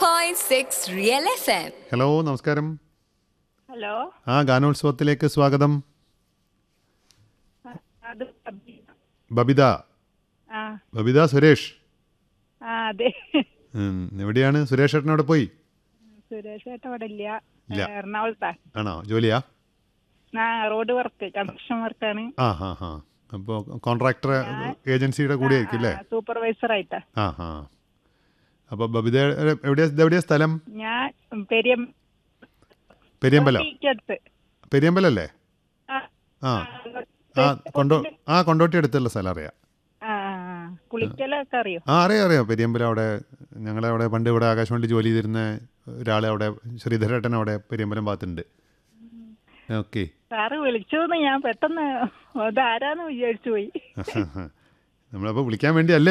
101.6 Real FM. Hello നമസ്കാരം hello ആ ഗാനോത്സവത്തിലേക്ക് സ്വാഗതം അത് അബി. ബബിത ആ ബബിത സുരേഷ് ആ അതെ ഉം, എവിടെയാണ് സുരേഷ് ഏട്ടൻ അവിടെ പോയി സുരേഷ് ഏട്ടൻ അവിടെ ഇല്ല ഇല്ല. എറണാകുളത്താ ആണോ ജോലിയാ ആ റോഡ് വർക്ക് കൺസ്ട്രക്ഷൻ വർക്കാണ് ആ ഹാ ഹാ അപ്പോൾ കോൺട്രാക്ടർ ഏജൻസിയുടെ കൂടെ ആയിരിക്കും അല്ലേ സൂപ്പർവൈസർ ആയിട്ടാ ആ ഹാ അപ്പോൾ ബബിത എവിടെയാ ഇതെവിടെയാ സ്ഥലം ഞാൻ പെരിയ പെരിയമ്പലം അടുത്ത് പെരിയമ്പലല്ലേ ആ ആ ആ കൊണ്ടോ ആ കൊണ്ടോട്ടി അടുത്തുള്ള സ്ഥലം അറിയാം ആ, ആ, കുളിക്കലൊക്കെ അറിയോ ആ അറിയാം അറിയാം പെരിയമ്പലം അവിടെ ഞങ്ങളെ അവിടെ പണ്ട് ഇവിടെ ആകാശവാണി ജോലി ചെയ്തിരുന്ന ഒരാൾ അവിടെ ശ്രീധരേട്ടൻ അവിടെ പെരിയമ്പലം ഭാഗത്തുണ്ട് ഓക്കെ സാറ് വിളിച്ചു ഞാൻ പെട്ടെന്ന് അതാരാന്ന് വിചാരിച്ചു പോയി നമ്മളപ്പോൾ വിളിക്കാൻ വേണ്ടിയല്ലേ